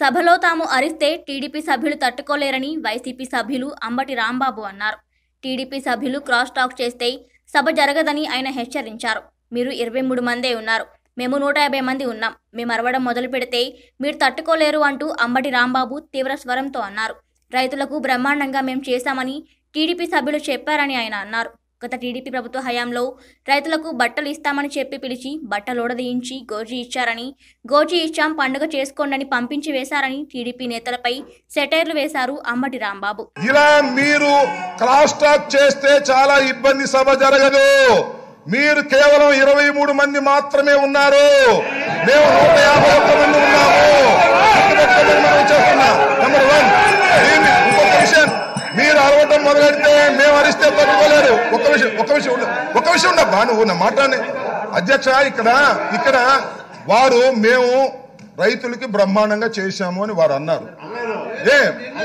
సభలో తాము అరిస్తే టీడీపీ సభ్యులు తట్టుకోలేరని వైసీపీ సభ్యులు అంబటి రాంబాబు అన్నారు టీడీపీ సభ్యులు క్రాస్ టాక్ చేస్తే సభ జరగదని ఆయన హెచ్చరించారు మీరు ఇరవై మూడు మందే ఉన్నారు మేము నూట యాభై మంది ఉన్నాం మేము అరవడం మొదలు పెడితే మీరు తట్టుకోలేరు అంటూ అంబటి రాంబాబు తీవ్ర స్వరంతో అన్నారు రైతులకు బ్రహ్మాండంగా మేము చేశామని టీడీపీ సభ్యులు చెప్పారని ఆయన అన్నారు గత టీడీపీ ప్రభుత్వ హయాంలో రైతులకు బట్టలు ఇస్తామని చెప్పి పిలిచి బట్టలోడదీయించి గోజీ ఇచ్చారని గోజీ ఇచ్చాం పండుగ చేసుకోండని పంపించి వేశారని టీడీపీ నేతలపై సెటైర్లు వేశారు అంబటి రాంబాబు ఇలా మీరు క్రాస్ టాక్ చేస్తే చాలా ఇబ్బంది సభ జరగదు మీరు కేవలం ఇరవై మూడు మంది మాత్రమే ఉన్నారు మేము నూట యాభై ఒక్క మంది ఉన్నాము గుర్తుపెట్టుకోమని మనం చేస్తున్నా నెంబర్ వన్ దీన్ని ఇంకొక విషయం మీరు అరవటం మొదలెడితే మేము అరిస్తే తట్టుకోలేరు ఒక విషయం ఒక విషయం ఉండ- ఒక విషయం ఉండబ్బా నువ్వు నా మాట్లాడి అధ్యక్ష ఇక్కడ ఇక్కడ వారు మేము రైతులకి బ్రహ్మాండంగా చేశాము అని వారు అన్నారు ఏ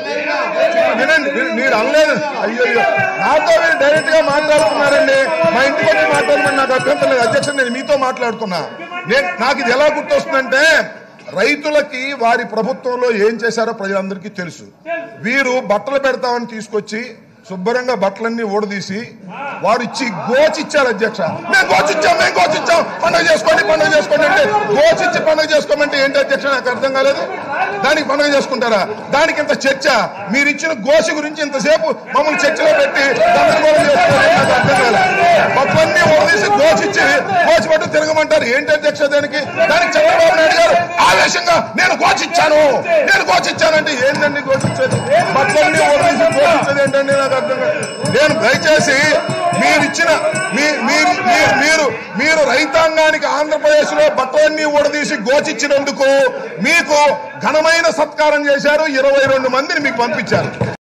వినండి మీరు- మీరు అనలేదు అయ్యో అయ్యో. నాతో మీరు డైరెక్ట్ గా మాట్లాడుతున్నారండి మా ఇంటికి వచ్చి మాట్లాడమని నాకు అభ్యంతరం లేదు అధ్యక్ష నేను మీతో మాట్లాడుతున్నా నేను నాకు ఇది ఎలా గుర్తొస్తుందంటే రైతులకి వారి ప్రభుత్వంలో ఏం చేశారో ప్రజలందరికీ తెలుసు వీరు బట్టలు పెడతామని తీసుకొచ్చి శుభ్రంగా బట్టలన్నీ ఊడదీసి వారు ఇచ్చి గోచిచ్చారు అధ్యక్ష మేము గోచిచ్చాం మేము గోచిచ్చాం పండుగ చేసుకోండి పండుగ చేసుకోండి అంటే గోచిచ్చి పండుగ చేసుకోమంటే ఏంటి అధ్యక్ష నాకు అర్థం కాలేదు దానికి పండుగ చేసుకుంటారా దానికి ఇంత చర్చ మీరు ఇచ్చిన గోసి గురించి ఇంతసేపు మమ్మల్ని చర్చలో పెట్టి గందరగోళం చేసుకోవాలి నాకు అర్థం కాలేదు బట్టలన్నీ ఊడదీసి గోచిచ్చి గోచి పట్టు తిరగమంటారు ఏంటి అధ్యక్ష దానికి దానికి చంద్రబాబు నాయుడు గారు ఆవేశంగా నేను గోచిచ్చాను నేను గోచిచ్చానంటే ఏంటండి గోచిచ్చేది బట్టలన్నీ ఊడదీసి గోచిచ్చేది ఏంటండి నాకు అర్థం కాదు నేను దయచేసి మీరు ఇచ్చిన మీ- మీరు మీరు- మీరు మీరు రైతాంగానికి ఆంధ్రప్రదేశ్ లో బట్టలన్నీ ఊడదీసి గోచిచ్చినందుకు మీకు ఘనమైన సత్కారం చేశారు ఇరవై రెండు మందిని మీకు పంపించారు